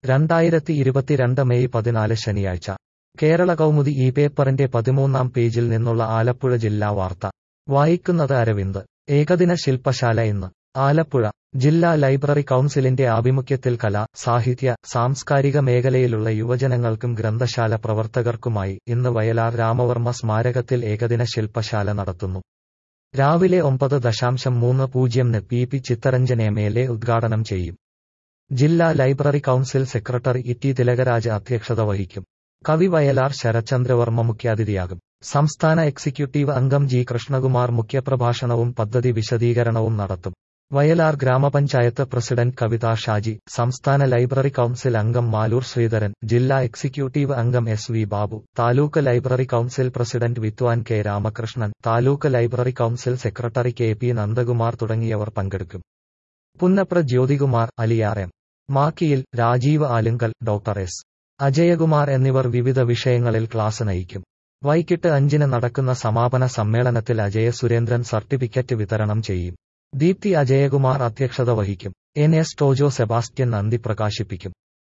രണ്ടായിരത്തി ഇരുപത്തിരണ്ട് മെയ് പതിനാല് ശനിയാഴ്ച കേരള കൗമുദി ഈ പേപ്പറിന്റെ പതിമൂന്നാം പേജിൽ നിന്നുള്ള ആലപ്പുഴ ജില്ലാ വാർത്ത വായിക്കുന്നത് അരവിന്ദ് ഏകദിന ശില്പശാല ഇന്ന് ആലപ്പുഴ ജില്ലാ ലൈബ്രറി കൗൺസിലിന്റെ ആഭിമുഖ്യത്തിൽ കലാ സാഹിത്യ സാംസ്കാരിക മേഖലയിലുള്ള യുവജനങ്ങൾക്കും ഗ്രന്ഥശാല പ്രവർത്തകർക്കുമായി ഇന്ന് വയലാർ രാമവർമ്മ സ്മാരകത്തിൽ ഏകദിന ശില്പശാല നടത്തുന്നു രാവിലെ ഒമ്പത് ദശാംശം മൂന്ന് പൂജ്യംന് P P Chittaranjan M L A ഉദ്ഘാടനം ചെയ്യും ജില്ലാ library council secretary E T Thilakaraj അധ്യക്ഷത വഹിക്കും കവി വയലാർ ശരചന്ദ്രവർമ്മ മുഖ്യാതിഥിയാകും സംസ്ഥാന എക്സിക്യൂട്ടീവ് അംഗം ജി കൃഷ്ണകുമാർ മുഖ്യപ്രഭാഷണവും പദ്ധതി വിശദീകരണവും നടത്തും വയലാർ ഗ്രാമപഞ്ചായത്ത് പ്രസിഡന്റ് കവിത ഷാജി സംസ്ഥാന ലൈബ്രറി കൗൺസിൽ അംഗം മാലൂർ ശ്രീധരൻ ജില്ലാ എക്സിക്യൂട്ടീവ് അംഗം S V Babu taluk library council president Vidwan K Ramakrishnan taluk library council secretary K P Nandakumar തുടങ്ങിയവർ പങ്കെടുക്കും Punnapra Jyothikumar Aliyar M Makkiyil Rajeev Alunkal doctor S Ajayakumar എന്നിവർ വിവിധ വിഷയങ്ങളിൽ ക്ലാസ് നയിക്കും വൈകിട്ട് അഞ്ചിന് നടക്കുന്ന സമാപന സമ്മേളനത്തിൽ അജയ സുരേന്ദ്രൻ സർട്ടിഫിക്കറ്റ് വിതരണം ചെയ്യും ദീപ്തി അജയകുമാർ അധ്യക്ഷത വഹിക്കും എൻ എസ് ടോജോ സെബാസ്റ്റ്യൻ നന്ദി പ്രകാശിപ്പിക്കും